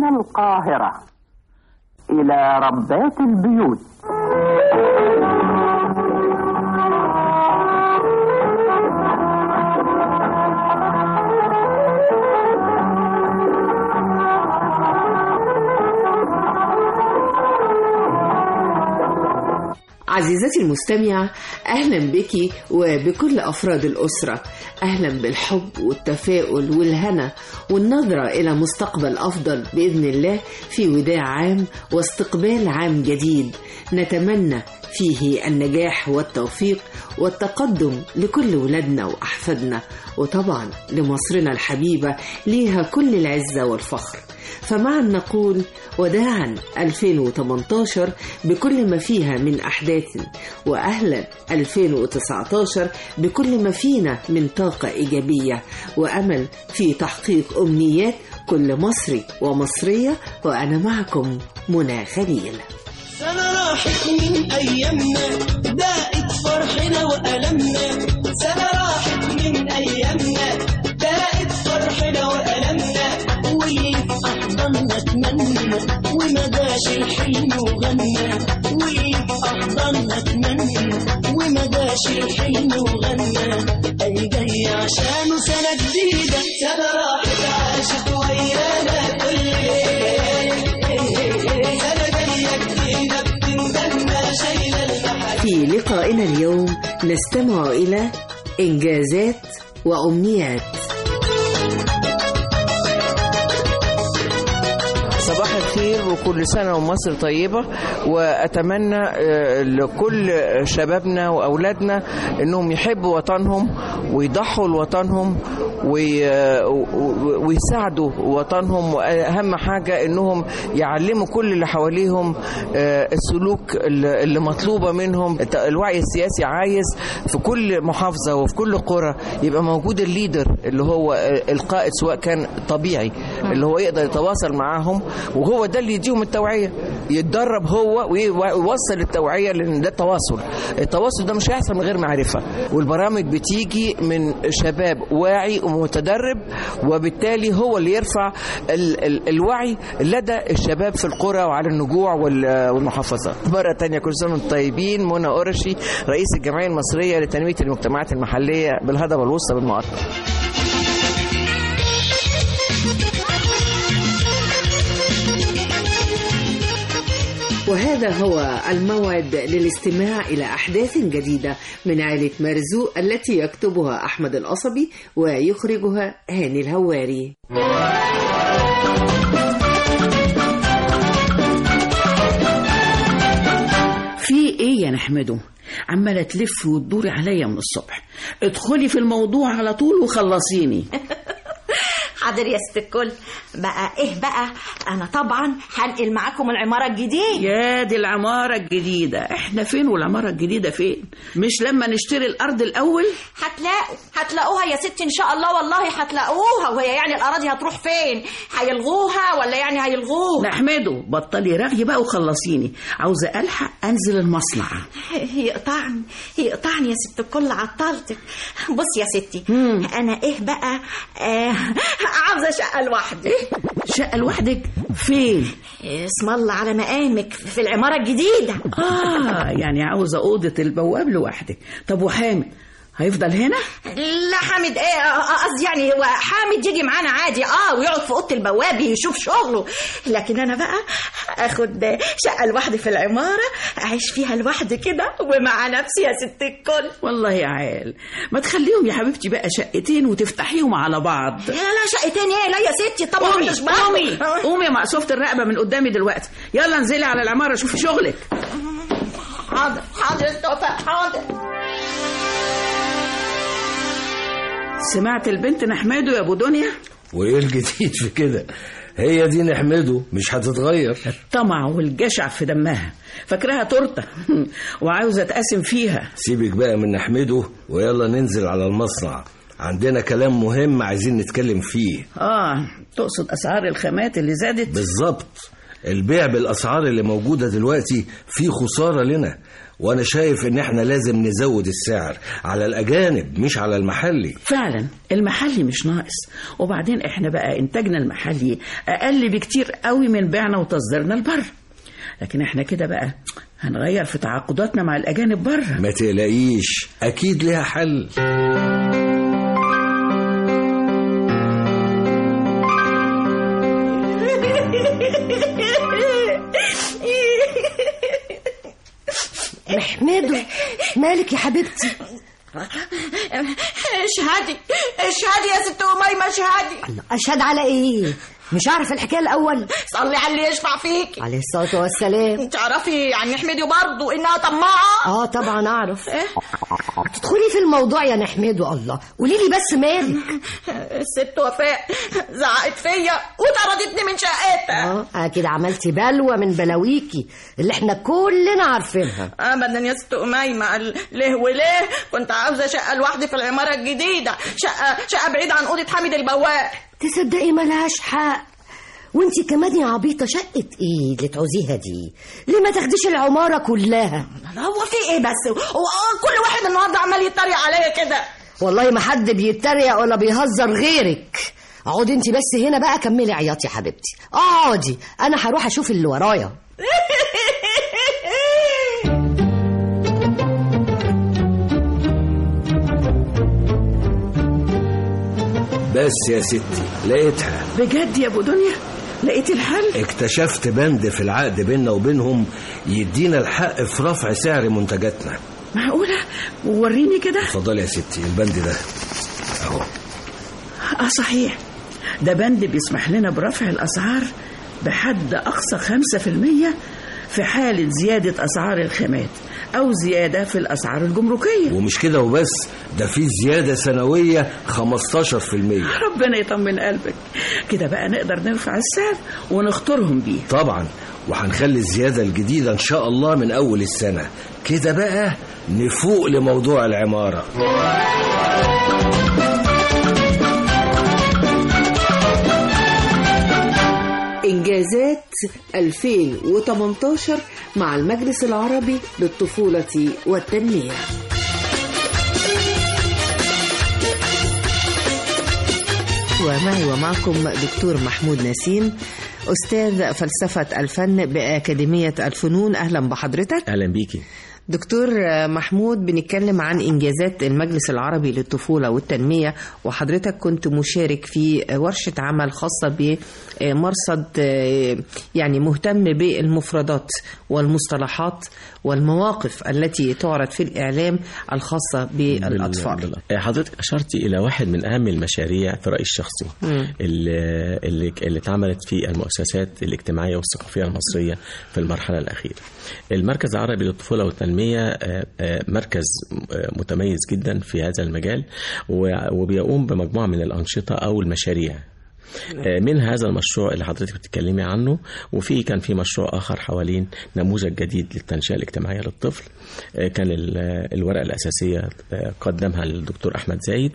من القاهرة إلى ربات البيوت عزيزتي المستمعة أهلا بك وبكل أفراد الأسرة أهلا بالحب والتفاؤل والهنا والنظرة إلى مستقبل أفضل بإذن الله في وداع عام واستقبال عام جديد نتمنى فيه النجاح والتوفيق والتقدم لكل ولادنا وأحفادنا وطبعا لمصرنا الحبيبة ليها كل العزة والفخر فمعا نقول وداعا 2018 بكل ما فيها من أحداث وأهلا 2019 بكل ما فينا من طاقة إيجابية وأمل في تحقيق أمنيات كل مصري ومصرية وأنا معكم منى خليل سنة راحت من أيامنا داقت فرحنا وألمنا سنة راحت من أيامنا داقت فرحنا وألمنا واللي في أحضاننا اتمنى وما داش الحلم وغنى واللي في أحضاننا اتمنى وما داش الحلم وغنى أي جاي عشانه سنة جديدة سنة راحت عاشت ويانا كل ليلة سنة جاية جديدة بتندمنا شايلة المحل في لقائنا اليوم نستمع إلى إنجازات وأمنيات صباح الخير وكل سنة ومصر طيبة وأتمنى آه، لكل شبابنا وأولادنا أنهم يحبوا وطنهم ويضحوا لوطنهم وي- و- ويساعدوا وطنهم وأهم حاجة أنهم يعلموا كل اللي حواليهم آه، السلوك اللي اللي مطلوبة منهم الت- الوعي السياسي عايز في كل محافظة وفي كل قرى يبقى موجود الليدر اللي هو آه، القائد سواء كان طبيعي اللي هو يقدر يتواصل معاهم وهو ده اللي يديهم التوعية يتدرب هو وي- ويوصل التوعية لأن ده التواصل التواصل ده مش هيحصل من غير معرفة والبرامج بتيجي من شباب واعي ومتدرب وبالتالي هو اللي يرفع ال ال الوعي لدى الشباب في القرى وعلى النجوع وال- والمحافظات مرة تانية كل سنة وانتم طيبين منى قرشي رئيس الجمعية المصرية لتنمية المجتمعات المحلية بالهضبة الوسطى بالمقاطعة وهذا هو الموعد للاستماع إلى أحداث جديدة من عائلة مرزوق التي يكتبها أحمد القصبي ويخرجها هاني الهواري في ايه يا نحمده عمالة تلف وتدوري عليا من الصبح ادخلي في الموضوع على طول وخلصيني حاضر يا ست الكل بقى ايه بقى انا طبعا هنقل معاكم العماره الجديده يا دي العمارة الجديدة احنا فين والعمارة الجديدة فين مش لما نشتري الارض الاول هتلاقوا هتلاقوها يا ستي ان شاء الله والله هتلاقوها وهي يعني الاراضي هتروح فين هيلغوها ولا يعني هيلغوها نحمده بطلي رغي بقى وخلصيني عاوزة الحق انزل المصنع يقطعني يقطعني يا ست الكل عطلتك بص يا ستي مم. انا ايه بقى آه عاوزه شقه لوحدي شقة لوحدك فين اسم الله على مقامك في العماره الجديده اه يعني عاوزة اوضة البواب لوحدك طب وحامد هيفضل هنا لا حامد ايه آه، آه، قصدي يعني هو حامد يجي معانا عادي اه ويقعد في اوضه البواب يشوف شغله لكن انا بقى اخد شقه لوحدي في العماره اعيش فيها لوحدي كده ومع نفسي يا ست الكل والله يا عال ما تخليهم يا حبيبتي بقى شقتين وتفتحيهم على بعض لا لا شقتين ايه لا يا ستي طبعا قومي مش بقى. قومي قومي يا مقصوفة الرقبة من قدامي دلوقتي يلا انزلي على العمارة شوفي شغلك حاضر حاضر استوفى حاضر سمعت البنت نحمده يا ابو دنيا وايه الجديد في كده هي دي نحمده مش هتتغير الطمع والجشع في دمها فاكراها تورته وعاوزه اتقاسم فيها سيبك بقى من نحمده ويلا ننزل على المصنع عندنا كلام مهم عايزين نتكلم فيه اه تقصد اسعار الخامات اللي زادت بالظبط البيع بالاسعار اللي موجوده دلوقتي فيه خساره لنا وانا شايف ان احنا لازم نزود السعر على الاجانب مش على المحلي فعلا المحلي مش ناقص وبعدين احنا بقى انتاجنا المحلي اقل بكتير قوي من بيعنا وتصديرنا لبره لكن احنا كده بقى هنغير في تعاقداتنا مع الاجانب بره ما تقلقيش اكيد ليها حل محمدو مالك يا حبيبتي اشهدي اشهدي يا ست أميمة اشهدي اشهد على ايه مش عارف الحكايه الاول صلي على اللي يشفع فيكي عليه الصلاه والسلام تعرفي يعني حميدي برضه انها طماعه اه طبعا اعرف تدخلي في الموضوع يا نحمدو الله قولي لي بس مالك الست وفاء زعقت فيا وطردتني من شقتها اه اكيد عملتي بلوى من بلاويكي اللي احنا كلنا عارفينها ابدا يا ست اميمه قال ليه وليه كنت عاوزه شقه لوحدي في العماره الجديده شقه شقه بعيده عن اوضه حامد البواب تصدقي ملهاش حق وانتي كمان يا عبيطه شقه ايه اللي تعوزيها دي ليه ما تاخديش العماره كلها هو في ايه بس هو كل واحد النهارده عمال يتريق عليا كده والله ما حد بيتريق ولا بيهزر غيرك اقعدي انت بس هنا بقى كملي عياط يا حبيبتي اقعدي انا هروح اشوف اللي ورايا بس يا ستي لقيتها بجد يا ابو دنيا لقيت الحل اكتشفت بند في العقد بيننا وبينهم يدينا الحق في رفع سعر منتجاتنا معقوله وريني كده اتفضلي يا ستي البند ده اهو اه صحيح ده بند بيسمح لنا برفع الاسعار بحد اقصى 5% في حالة زيادة أسعار الخامات أو زيادة في الأسعار الجمركية ومش كده وبس ده في زيادة سنوية 15% ربنا يطمن قلبك كده بقى نقدر نرفع السعر ونختارهم بيه طبعا وهنخلي الزيادة الجديدة إن شاء الله من أول السنة كده بقى نفوق لموضوع العمارة إنجازات 2018 مع المجلس العربي للطفولة والتنمية ومعي ومعكم دكتور محمود نسيم أستاذ فلسفة الفن بأكاديمية الفنون أهلا بحضرتك اهلا بيكي دكتور محمود بنتكلم عن إنجازات المجلس العربي للطفولة والتنمية وحضرتك كنت مشارك في ورشة عمل خاصة بمرصد يعني مهتم بالمفردات والمصطلحات والمواقف التي تعرض في الإعلام الخاصة بالأطفال بال- بال- حضرتك اشرتي الى واحد من اهم المشاريع في رايي الشخصي مم. اللي اللي اللي اتعملت في المؤسسات الاجتماعيه والثقافيه المصريه في المرحله الاخيره. المركز العربي للطفوله والتنميه آه، آه، مركز آه، متميز جدا في هذا المجال و- وبيقوم بمجموعه من الانشطه او المشاريع آه، من هذا المشروع اللي حضرتك بتتكلمي عنه وفي كان في مشروع اخر حوالين نموذج جديد للتنشئه الاجتماعيه للطفل آه، كان ال- الورقه الاساسيه آه، قدمها الدكتور احمد زايد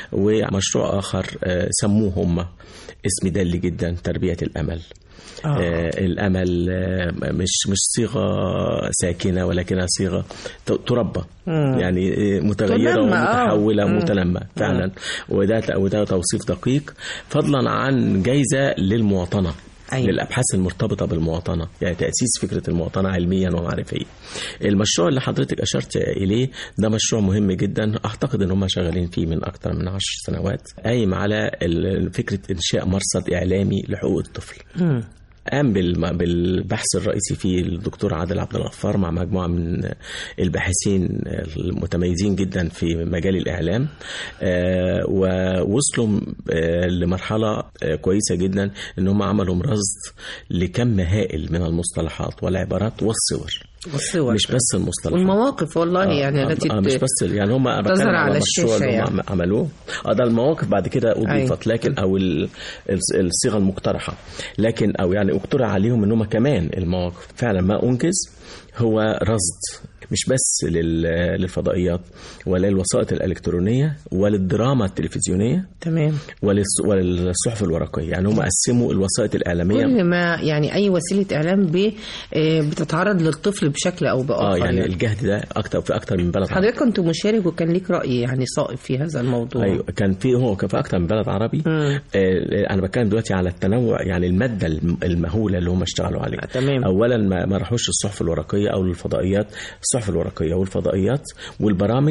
ومشروع اخر آه، سموه هم اسم دالي جدا تربيه الامل آه. آه الامل آه مش مش صيغه ساكنه ولكنها صيغه ت- تربى مم. يعني آه، متغيره تنمى، آه. ومتحوله مم. ومتنمى فعلا وده وده توصيف دقيق فضلا عن جايزه للمواطنه أيوة. للابحاث المرتبطه بالمواطنه يعني تاسيس فكره المواطنه علميا ومعرفيا المشروع اللي حضرتك اشرت اليه ده مشروع مهم جدا اعتقد ان هم شغالين فيه من اكثر من عشر سنوات قايم على ال- فكره انشاء مرصد اعلامي لحقوق الطفل مم. قام بالم- بالبحث الرئيسي فيه الدكتور عادل عبد الغفار مع مجموعه من الباحثين المتميزين جدا في مجال الاعلام آه، ووصلوا آه، لمرحله آه، كويسه جدا ان هم عملوا رصد لكم هائل من المصطلحات والعبارات والصور والصور مش بس المصطلحات والمواقف والله يعني آه التي آه مش بس يعني هم أنا تظهر بتكلم على المشروع الشاشة اللي هم يعني. عملوه اه ده المواقف بعد كده أيوة. اضيفت لكن او ال- ال- الصيغه المقترحه لكن او يعني اقترح عليهم ان هم كمان المواقف فعلا ما انجز هو رصد مش بس لل- للفضائيات ولا للوسائط الإلكترونية وللدراما التلفزيونية تمام وللص- وللصحف الورقية يعني هم قسموا الوسائط الإعلامية كل ما يعني اي وسيله اعلام ب آه، بتتعرض للطفل بشكل او باخر اه يعني الجهد ده اكتر في اكتر من بلد حضرتك كنت مشارك وكان ليك راي يعني صائب في هذا الموضوع ايوه كان في هو كان في اكتر من بلد عربي آه انا بتكلم دلوقتي على التنوع يعني الماده الم- المهوله اللي هم اشتغلوا عليها تمام. اولا ما, ما راحوش الصحف الورقيه او الفضائيات الصحف الورقيه والفضائيات والبرامج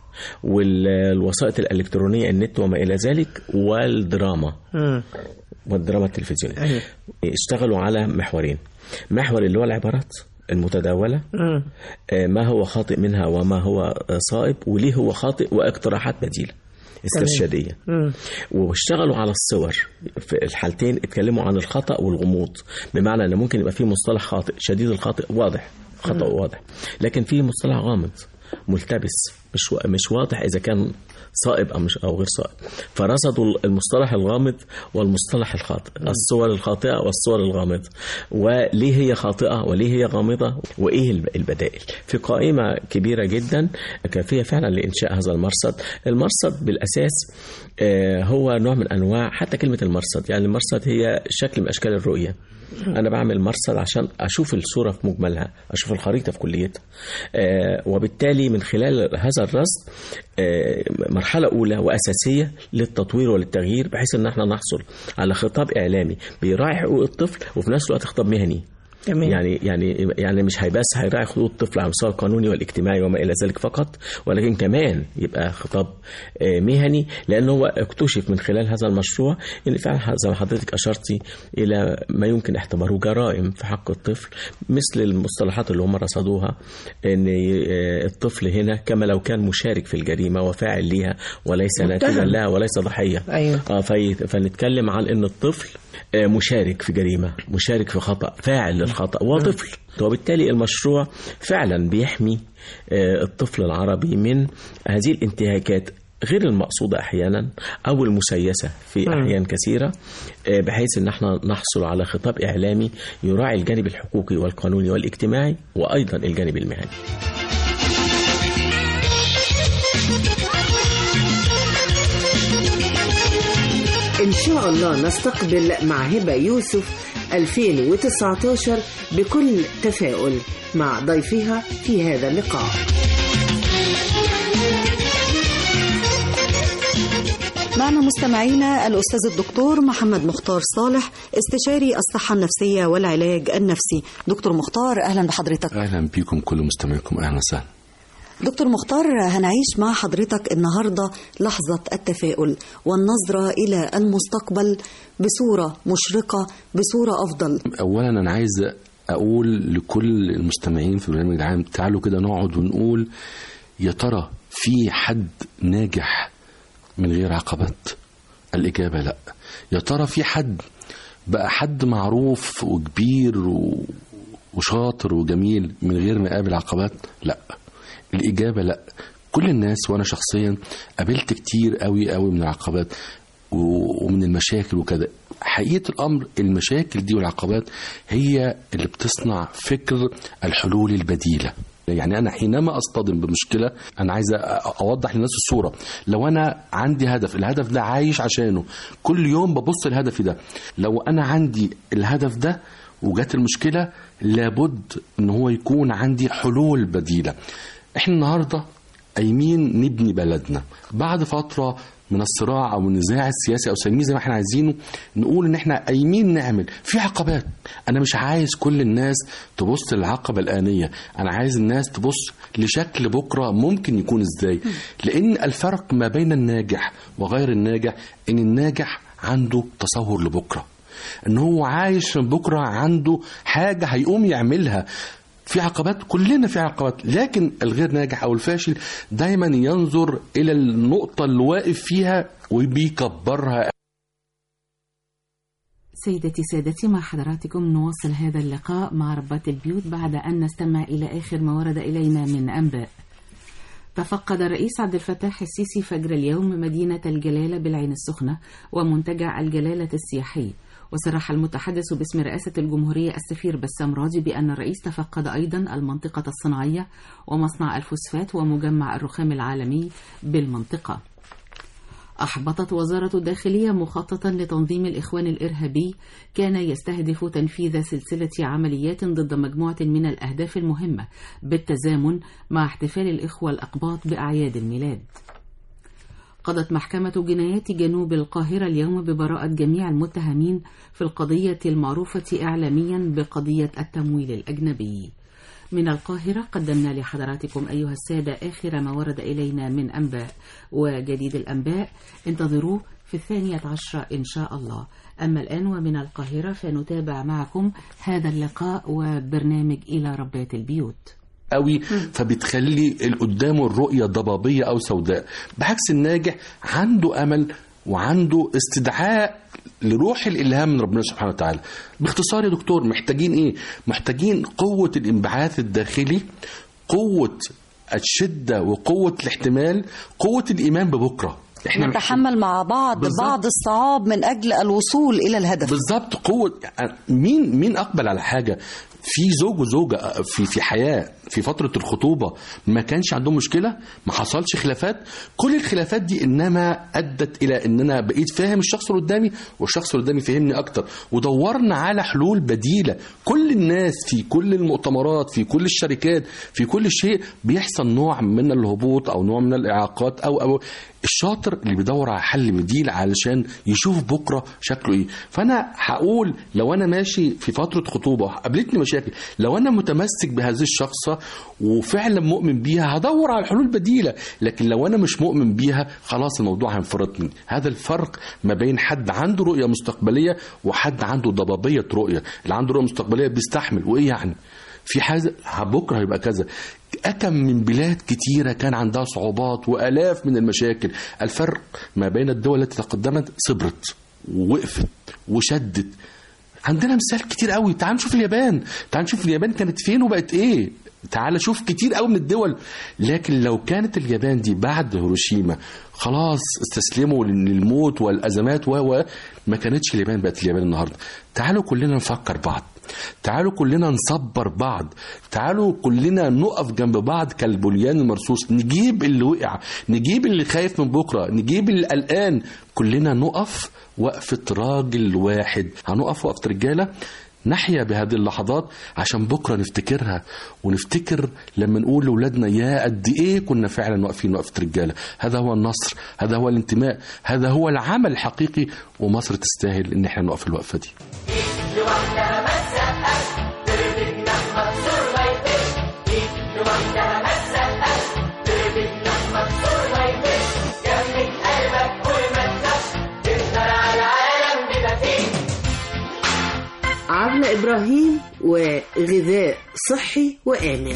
والوسائط الالكترونيه النت وما الى ذلك والدراما مم. والدراما التلفزيونيه أيوة. اشتغلوا على محورين محور اللي هو العبارات المتداوله مم. آه، ما هو خاطئ منها وما هو آه، صائب وليه هو خاطئ واقتراحات بديله استرشاديه مم. واشتغلوا على الصور في الحالتين اتكلموا عن الخطا والغموض بمعنى ان ممكن يبقى في مصطلح خاطئ شديد الخاطئ واضح خطا مم. واضح لكن في مصطلح غامض ملتبس مش وا- مش واضح اذا كان صائب او مش او غير صائب فرصدوا المصطلح الغامض والمصطلح الخاطئ الصور الخاطئه والصور الغامضه وليه هي خاطئه وليه هي غامضه وايه الب- البدائل في قائمه كبيره جدا كافيه فعلا لانشاء هذا المرصد المرصد بالاساس آه، هو نوع من انواع حتى كلمه المرصد يعني المرصد هي شكل من اشكال الرؤيه انا بعمل مرصد عشان اشوف الصوره في مجملها اشوف الخريطه في كليتها آه، وبالتالي من خلال هذا الرصد آه، مرحله اولى واساسيه للتطوير وللتغيير بحيث ان احنا نحصل على خطاب اعلامي بيراعي حقوق الطفل وفي نفس الوقت خطاب مهني تمام. يعني يعني يعني مش هيبس هيراعي حقوق الطفل على المستوى القانوني والاجتماعي وما الى ذلك فقط ولكن كمان يبقى خطاب آه، مهني لان هو اكتشف من خلال هذا المشروع ان فعلا زي ما حضرتك اشرتي الى ما يمكن اعتباره جرائم في حق الطفل مثل المصطلحات اللي هم رصدوها ان آه، الطفل هنا كما لو كان مشارك في الجريمه وفاعل ليها وليس متهم. ناتجا لها وليس ضحيه ايوه اه في فنتكلم عن ان الطفل آه، مشارك في جريمه مشارك في خطا فاعل للخطا وطفل وبالتالي المشروع فعلا بيحمي آه، الطفل العربي من هذه الانتهاكات غير المقصودة أحيانا أو المسيسة في مم. أحيان كثيرة آه، بحيث أن احنا نحصل على خطاب إعلامي يراعي الجانب الحقوقي والقانوني والاجتماعي وأيضا الجانب المهني إن شاء الله نستقبل مع هبة يوسف 2019 بكل تفاؤل مع ضيفها في هذا اللقاء معنا مستمعينا الأستاذ الدكتور محمد مختار صالح استشاري الصحة النفسية والعلاج النفسي دكتور مختار أهلا بحضرتك اهلا بيكم كل مستمعيكم اهلا وسهلا دكتور مختار هنعيش مع حضرتك النهاردة لحظة التفاؤل والنظرة إلى المستقبل بصورة مشرقة بصورة أفضل اولا انا عايز اقول لكل المستمعين في البرنامج العام تعالوا كده نقعد ونقول يا ترى في حد ناجح من غير عقبات الاجابه لا يا ترى في حد بقى حد معروف وكبير و... وشاطر وجميل من غير ما يقابل عقبات لا الإجابة لا كل الناس وأنا شخصيا قابلت كتير قوي قوي من العقبات و- ومن المشاكل وكذا حقيقة الأمر المشاكل دي والعقبات هي اللي بتصنع فكر الحلول البديلة يعني أنا حينما أصطدم بمشكلة أنا عايز أ- أوضح للناس الصورة لو أنا عندي هدف الهدف ده عايش عشانه كل يوم ببص لهدفي ده لو أنا عندي الهدف ده وجات المشكلة لابد ان هو يكون عندي حلول بديلة احنا النهاردة قايمين نبني بلدنا بعد فترة من الصراع او النزاع السياسي او سميه زي ما احنا عايزينه نقول ان احنا قايمين نعمل في عقبات انا مش عايز كل الناس تبص للعقبه الانيه انا عايز الناس تبص لشكل بكره ممكن يكون ازاي لان الفرق ما بين الناجح وغير الناجح ان الناجح عنده تصور لبكره ان هو عايش من بكره عنده حاجه هيقوم يعملها في عقبات كلنا في عقبات لكن الغير ناجح او الفاشل دايما ينظر الى النقطه اللي واقف فيها وبيكبرها سيدتي سادتي مع حضراتكم نواصل هذا اللقاء مع ربات البيوت بعد أن نستمع إلى آخر ما ورد إلينا من أنباء تفقد الرئيس عبد الفتاح السيسي فجر اليوم مدينة الجلالة بالعين السخنة ومنتجع الجلالة السياحي وصرح المتحدث باسم رئاسة الجمهورية السفير بسام راضي بأن الرئيس تفقد أيضا المنطقة الصناعية ومصنع الفوسفات ومجمع الرخام العالمي بالمنطقة أحبطت وزارة الداخلية مخططا لتنظيم الإخوان الإرهابي كان يستهدف تنفيذ سلسلة عمليات ضد مجموعة من الأهداف المهمة بالتزامن مع احتفال الإخوة الأقباط بأعياد الميلاد قضت محكمة جنايات جنوب القاهرة اليوم ببراءة جميع المتهمين في القضية المعروفة إعلاميا بقضية التمويل الأجنبي من القاهرة قدمنا لحضراتكم أيها السادة آخر ما ورد إلينا من أنباء وجديد الأنباء انتظروه في الثانية عشرة إن شاء الله أما الآن ومن القاهرة فنتابع معكم هذا اللقاء وبرنامج إلى ربات البيوت قوي فبتخلي اللي قدامه الرؤيه ضبابيه او سوداء بعكس الناجح عنده امل وعنده استدعاء لروح الالهام من ربنا سبحانه وتعالى باختصار يا دكتور محتاجين ايه محتاجين قوه الانبعاث الداخلي قوه الشده وقوه الاحتمال قوه الايمان ببكره احنا نتحمل مع بعض بالظبط. بعض الصعاب من أجل الوصول إلى الهدف بالظبط قوه مين مين اقبل على حاجه في زوج وزوجه في في حياه في فتره الخطوبه ما كانش عندهم مشكله ما حصلش خلافات كل الخلافات دي انما ادت الى ان انا بقيت فاهم الشخص اللي قدامي والشخص اللي قدامي فهمني اكتر ودورنا على حلول بديله كل الناس في كل المؤتمرات في كل الشركات في كل شيء بيحصل نوع من الهبوط او نوع من الاعاقات او او الشاطر اللي بيدور على حل بديل علشان يشوف بكره شكله ايه فانا هقول لو انا ماشي في فتره خطوبه قابلتني مشاكل لو انا متمسك بهذه الشخصه وفعلا مؤمن بيها هدور على حلول بديله لكن لو انا مش مؤمن بيها خلاص الموضوع هينفرطني هذا الفرق ما بين حد عنده رؤيه مستقبليه وحد عنده ضبابيه رؤيه اللي عنده رؤيه مستقبليه بيستحمل وايه يعني في حاجه بكره هيبقى كذا أكم من بلاد كتيرة كان عندها صعوبات وآلاف من المشاكل الفرق ما بين الدول التي تقدمت صبرت ووقفت وشدت عندنا مثال كتير قوي تعال نشوف اليابان تعال نشوف اليابان كانت فين وبقت ايه تعال شوف كتير قوي من الدول لكن لو كانت اليابان دي بعد هيروشيما خلاص استسلموا للموت والازمات و و ما كانتش اليابان بقت اليابان النهارده تعالوا كلنا نفكر بعض تعالوا كلنا نصبر بعض تعالوا كلنا نقف جنب بعض كالبليان المرصوص نجيب اللي وقع نجيب اللي خايف من بكره نجيب اللي قلقان كلنا نقف وقفة راجل واحد هنقف وقفة رجالة نحيا بهذه اللحظات عشان بكره نفتكرها ونفتكر لما نقول لاولادنا يا قد ايه كنا فعلا واقفين وقفه رجاله هذا هو النصر هذا هو الانتماء هذا هو العمل الحقيقي ومصر تستاهل ان احنا نقف الوقفه دي لوحدها ما تسقف تربك نحمة مكسور ما يفش ايد لوحدها ما تسقف تربك نحمة مكسور ما يفش جمد قلبك وما تخافش تقدر على العالم بما فيه عبلة إبراهيم وغذاء صحي وآمن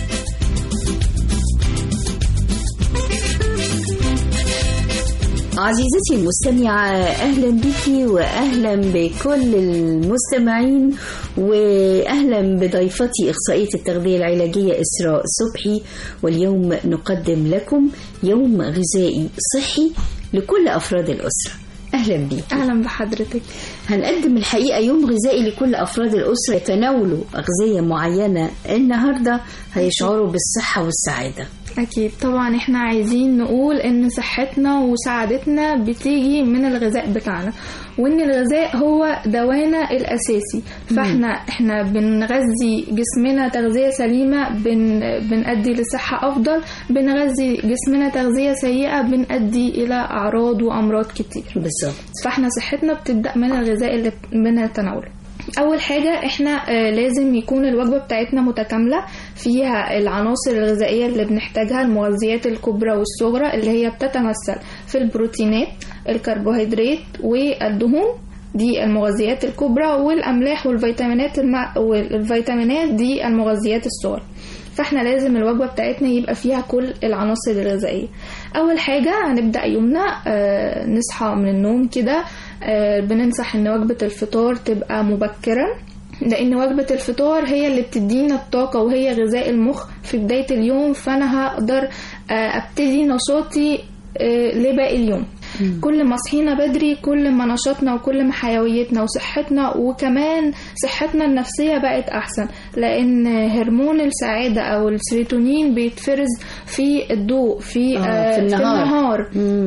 عزيزتي المستمعة أهلا بك وأهلا بكل المستمعين وأهلا بضيفتي إخصائية التغذية العلاجية إسراء صبحي واليوم نقدم لكم يوم غذائي صحي لكل أفراد الأسرة أهلا بك أهلا بحضرتك هنقدم الحقيقة يوم غذائي لكل أفراد الأسرة يتناولوا أغذية معينة النهاردة هيشعروا بالصحة والسعادة أكيد طبعا احنا عايزين نقول إن صحتنا وسعادتنا بتيجي من الغذاء بتاعنا وإن الغذاء هو دوانا الأساسي فاحنا احنا بنغذي جسمنا تغذية سليمة بن بنأدي لصحة أفضل بنغذي جسمنا تغذية سيئة بنأدي إلى أعراض وأمراض كتير بالظبط فاحنا صحتنا بتبدأ من الغذاء اللي بنتناوله اول حاجه احنا آه، لازم يكون الوجبه بتاعتنا متكامله فيها العناصر الغذائيه اللي بنحتاجها المغذيات الكبرى والصغرى اللي هي بتتمثل في البروتينات الكربوهيدرات والدهون دي المغذيات الكبرى والاملاح والفيتامينات المع... والفيتامينات دي المغذيات الصغرى فاحنا لازم الوجبه بتاعتنا يبقى فيها كل العناصر الغذائيه اول حاجه هنبدا يومنا آه، نصحى من النوم كده آه، بننصح ان وجبه الفطار تبقى مبكرا لان وجبه الفطار هي اللي بتدينا الطاقه وهي غذاء المخ في بدايه اليوم فانا هقدر آه، ابتدي نشاطي آه، لباقي اليوم كل ما صحينا بدري كل ما نشاطنا وكل ما حيويتنا وصحتنا وكمان صحتنا النفسية بقت أحسن لأن هرمون السعادة أو السيروتونين بيتفرز في الضوء في, آه، آه في النهار. النهار.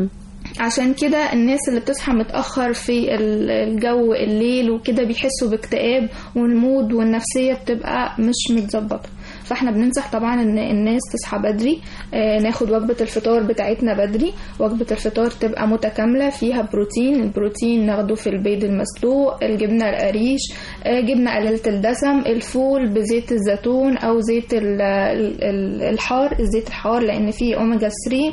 عشان كده الناس اللي بتصحى متأخر في ال- الجو الليل وكده بيحسوا باكتئاب والمود والنفسية بتبقى مش متظبطة فاحنا بننصح طبعا ان الناس تصحى بدري آه، ناخد وجبة الفطار بتاعتنا بدري وجبة الفطار تبقى متكاملة فيها بروتين البروتين ناخده في البيض المسلوق الجبنة القريش آه، جبنة قليلة الدسم الفول بزيت الزيتون او زيت ال- ال- ال- الحار الزيت الحار لان فيه اوميجا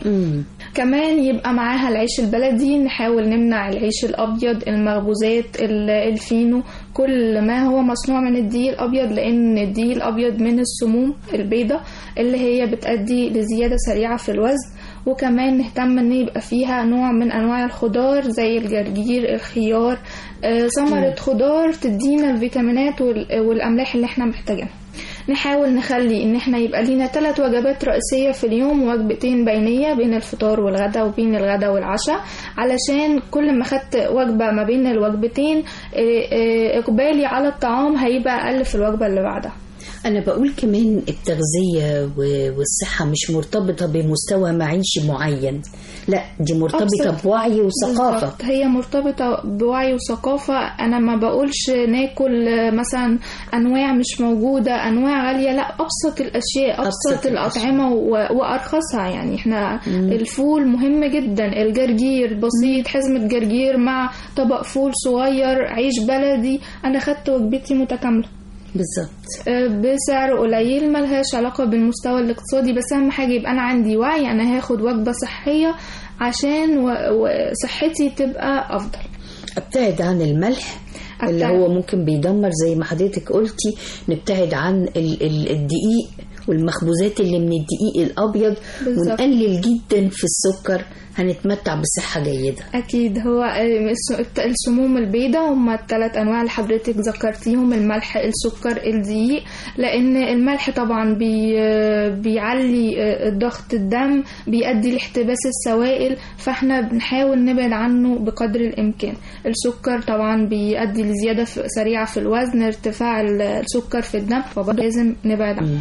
3 كمان يبقى معاها العيش البلدي نحاول نمنع العيش الابيض المخبوزات ال- الفينو كل ما هو مصنوع من الدقيق الابيض لان الدقيق الابيض من السموم البيضة اللي هي بتؤدي لزيادة سريعة في الوزن وكمان نهتم ان يبقى فيها نوع من انواع الخضار زي الجرجير الخيار آه، ثمرة خضار تدينا الفيتامينات وال- والاملاح اللي احنا محتاجينها نحاول نخلي ان احنا يبقى لينا ثلاث وجبات رئيسية في اليوم ووجبتين بينية بين الفطار والغداء وبين الغداء والعشاء علشان كل ما خدت وجبة ما بين الوجبتين آه، آه، اقبالي على الطعام هيبقى اقل في الوجبة اللي بعدها أنا بقول كمان التغذية و- والصحة مش مرتبطة بمستوى معيشي معين لا دي مرتبطة أبسط. بوعي وثقافة بالظبط. هي مرتبطة بوعي وثقافة أنا ما بقولش ناكل آه، مثلا أنواع مش موجودة أنواع غالية لا أبسط الأشياء أبسط, أبسط الأطعمة و- وأرخصها يعني إحنا الفول مهم جدا الجرجير بسيط حزمة جرجير مع طبق فول صغير عيش بلدي أنا خدت وجبتي متكاملة بالظبط آه، بسعر قليل ملهاش علاقة بالمستوى الاقتصادي بس أهم حاجة يبقى أنا عندي وعي أنا هاخد وجبة صحية عشان و- وصحتي تبقى أفضل ابتعد عن الملح اللي أبتعد. هو ممكن بيدمر زي ما حضرتك قلتي نبتعد عن ال- ال- الدقيق والمخبوزات اللي من الدقيق الابيض بالظبط. ونقلل جدا في السكر هنتمتع بصحة جيدة أكيد هو آه، الس- الت- السموم البيضاء هما الثلاث أنواع اللي حضرتك ذكرتيهم الملح السكر الدقيق لأن الملح طبعا بي آه، بيعلي آه، ضغط الدم بيؤدي لاحتباس السوائل فاحنا بنحاول نبعد عنه بقدر الإمكان السكر طبعا بيؤدي لزيادة في- سريعة في الوزن ارتفاع ال- السكر في الدم فبرضه لازم نبعد عنه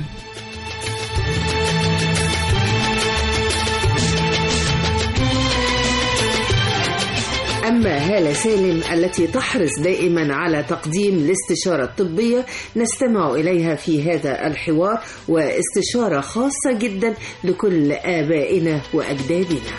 أما هالة سالم التي تحرص دائما على تقديم الاستشارة الطبية نستمع إليها في هذا الحوار واستشارة خاصة جدا لكل آبائنا وأجدادنا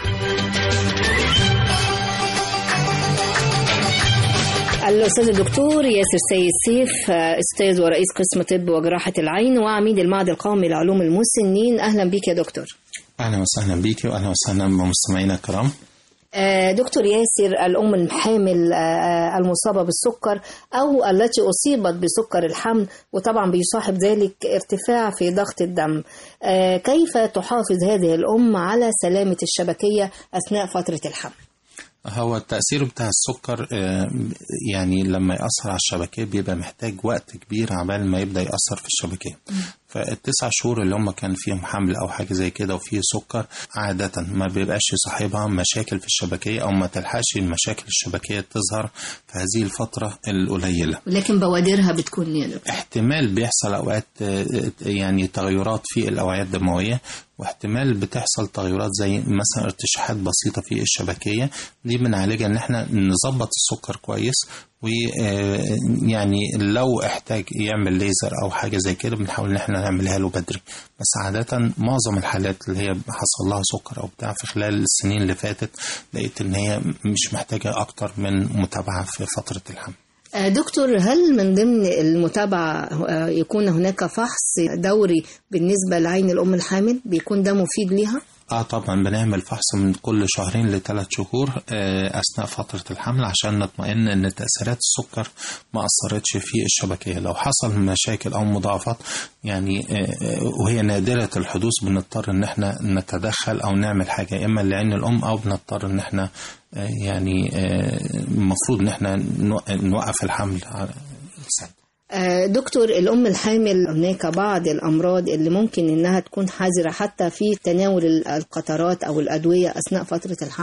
الأستاذ الدكتور ياسر سيد سيف آه، أستاذ ورئيس قسم طب وجراحة العين وعميد المعهد القومي لعلوم المسنين أهلا بك يا دكتور اهلا وسهلا بيكي واهلا وسهلا بمستمعينا الكرام آه، دكتور ياسر الأم الحامل آه، المصابة بالسكر أو التي أصيبت بسكر الحمل وطبعا بيصاحب ذلك ارتفاع في ضغط الدم آه، كيف تحافظ هذه الأم على سلامة الشبكية أثناء فترة الحمل؟ هو التأثير بتاع السكر آه، يعني لما يأثر على الشبكية بيبقى محتاج وقت كبير عبال ما يبدأ يأثر في الشبكية فالتسع شهور اللي هم كان فيهم حمل أو حاجة زي كده وفيه سكر عادة ما بيبقاش يصاحبها مشاكل في الشبكية أو ما تلحقش المشاكل الشبكية تظهر في هذه الفترة القليلة لكن بوادرها بتكون يا دكتور احتمال بيحصل اوقات آه، يعني تغيرات في الاوعيه الدمويه واحتمال بتحصل تغيرات زي مثلا ارتشاحات بسيطه في الشبكيه دي بنعالجها ان احنا نظبط السكر كويس ويعني لو احتاج يعمل ليزر او حاجه زي كده بنحاول ان احنا نعملها له بدري بس عاده معظم الحالات اللي هي حصل لها سكر او بتاع في خلال السنين اللي فاتت لقيت ان هي مش محتاجه اكتر من متابعه في فتره الحمل آه، دكتور هل من ضمن المتابعة آه، يكون هناك فحص دوري بالنسبة لعين الأم الحامل بيكون ده مفيد ليها؟ اه طبعا بنعمل فحص من كل شهرين لثلاث شهور آه، اثناء فتره الحمل عشان نطمئن ان تاثيرات السكر ما اثرتش في الشبكيه لو حصل مشاكل او مضاعفات يعني آه، آه، وهي نادره الحدوث بنضطر ان احنا نتدخل او نعمل حاجه اما لعين الام او بنضطر ان احنا آه، يعني آه، المفروض ان احنا نوق- نوقف الحمل على السد آه، دكتور الأم الحامل هناك بعض الأمراض اللي ممكن إنها تكون حذرة حتى في تناول ال- القطرات أو الأدوية أثناء فترة الحمل؟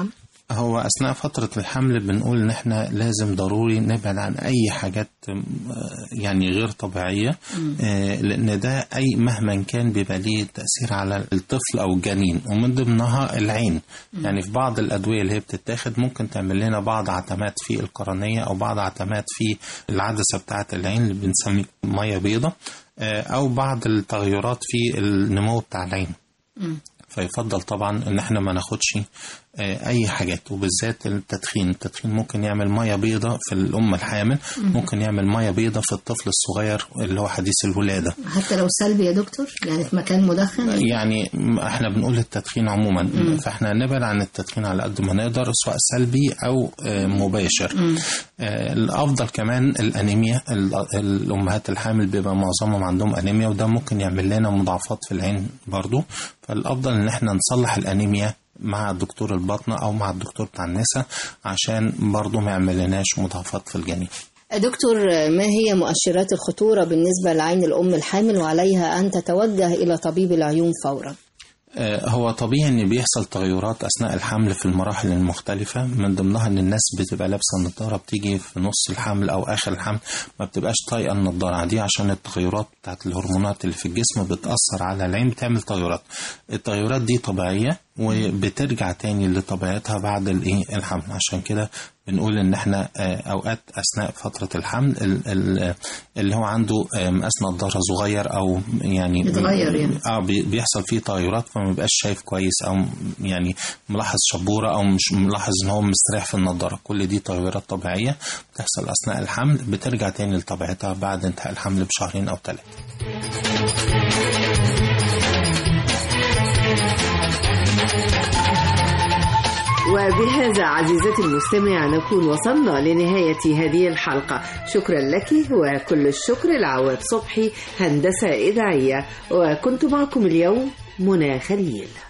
هو أثناء فترة الحمل بنقول إن إحنا لازم ضروري نبعد عن أي حاجات آه، يعني غير طبيعية آه، لأن ده أي مهما كان بيبقى ليه تأثير على الطفل أو الجنين ومن ضمنها العين يعني في بعض الأدوية اللي هي بتتاخد ممكن تعمل لنا بعض عتمات في القرنية أو بعض عتمات في العدسة بتاعة العين اللي بنسميه مية بيضة آه، أو بعض التغيرات في النمو بتاع العين فيفضل طبعا ان احنا ما ناخدش آه، اي حاجات وبالذات التدخين التدخين ممكن يعمل ميه بيضة في الام الحامل مم. ممكن يعمل ميه بيضة في الطفل الصغير اللي هو حديث الولاده حتى لو سلبي يا دكتور يعني في مكان مدخن يعني م- احنا بنقول التدخين عموما مم. فاحنا نبعد عن التدخين على قد ما نقدر سواء سلبي او آه، مباشر مم. آه، الافضل كمان الانيميا ال- الامهات الحامل بيبقى معظمهم عندهم انيميا وده ممكن يعمل لنا مضاعفات في العين برضو فالافضل ان احنا نصلح الانيميا مع دكتور الباطنة او مع الدكتور بتاع النساء عشان برضو ما يعمل لناش مضاعفات في الجنين دكتور ما هي مؤشرات الخطورة بالنسبة لعين الأم الحامل وعليها أن تتوجه إلى طبيب العيون فورا آه، هو طبيعي ان بيحصل تغيرات اثناء الحمل في المراحل المختلفه من ضمنها ان الناس بتبقى لابسه النضاره بتيجي في نص الحمل او اخر الحمل ما بتبقاش طايقه النضاره دي عشان التغيرات بتاعت الهرمونات اللي في الجسم بتاثر على العين بتعمل تغيرات التغيرات دي طبيعيه وبترجع تاني لطبيعتها بعد الايه الحمل عشان كده بنقول ان احنا آه، اوقات اثناء فتره الحمل ال- ال- اللي هو عنده آه، مقاس نضاره صغير او يعني يتغير يعني. اه بي- بيحصل فيه تغيرات فما بيبقاش شايف كويس او يعني ملاحظ شبوره او مش ملاحظ ان هو مستريح في النضاره كل دي تغيرات طبيعيه بتحصل اثناء الحمل بترجع تاني لطبيعتها بعد انتهاء الحمل بشهرين او ثلاثه وبهذا عزيزتي المستمع نكون وصلنا لنهاية هذه الحلقة شكرا لك وكل الشكر لعواد صبحي هندسة إذاعية وكنت معكم اليوم منى خليل